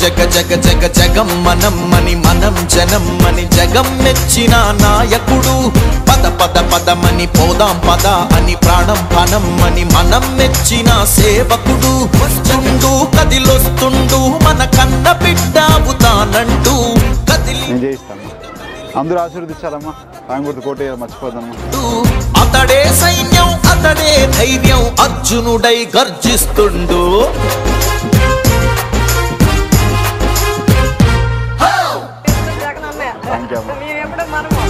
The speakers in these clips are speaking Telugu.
జగ జగ జగ జగం మనం మని మనం జనం మని జగం మెచ్చిన నాయకుడు పద పద పదమని పోదాం పద అని ప్రాణం పనం అని మనం మెచ్చిన సేవకుడు వస్తుండు కదిలొస్తుండు మన కన్న బిడ్డావుతానంటూ కదిలి నేను చేయిస్తాను అందరూ ఆశీర్వదించాలమ్మా ఆయన గుర్తు కోట మర్చిపోదమ్మా అతడే సైన్యం అతడే ధైర్యం అర్జునుడై గర్జిస్తుండు థ్యాంక్ యూ అమ్మా మేము ఎప్పుడో మనము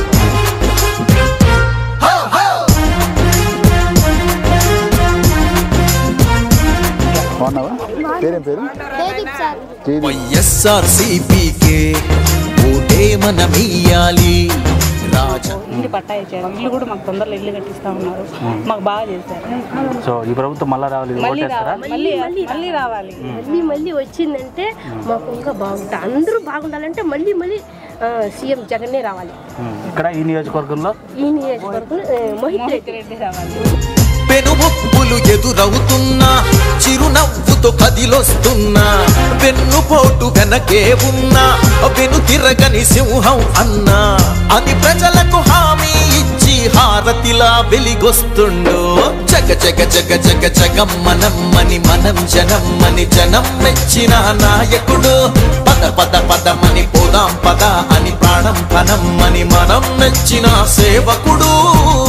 బాగున్నావా పేరేం పేరు తేదీప్ సార్ జైదీప్ వైఎస్ఆర్ సిపికే ఓటే మనమియ్యాలి రాజా ఇల్లు పట్టా ఇచ్చారు ఇల్లు కూడా మాకు తొందరలో ఇల్లు కట్టిస్తా ఉన్నారు మాకు బాగా చేశారు సో ఈ ప్రభుత్వం మళ్ళీ రావాలి ఇది మళ్ళీ ఓటేస్తారా రావాలి మళ్ళీ మళ్ళీ రావాలి మళ్ళీ మళ్ళీ వచ్చిందంటే మాకు ఇంకా బాగుంటుంది అందరూ బాగుండాలంటే మళ్ళీ మళ్ళీ ఆ, సీఎం జగన్నే రావాలి ఉమ్. ఇక్కడ ఈ నియోజకవర్గంలో ఈ నియోజకవర్గం ఆ, మోహిత్ రెడ్డి రెడ్డి రావాలి పెనుముప్పులు ఎదురవుతున్నా చిరునవ్వుతో కదిలొస్తున్నా వెన్నుపోటు వెనకే ఉన్నా వెను తిరగని సింహం అన్నా అని ప్రజలకు హామీ ఇచ్చి హారతిలా వెలిగొస్తుండు జగ జగ జగ జగ జగం మనం మని మనం జనం మని జనం మెచ్చిన నాయకుడు పద పద పదమని పోదాం పద అని ప్రాణం పనం అని మనం మెచ్చిన సేవకుడు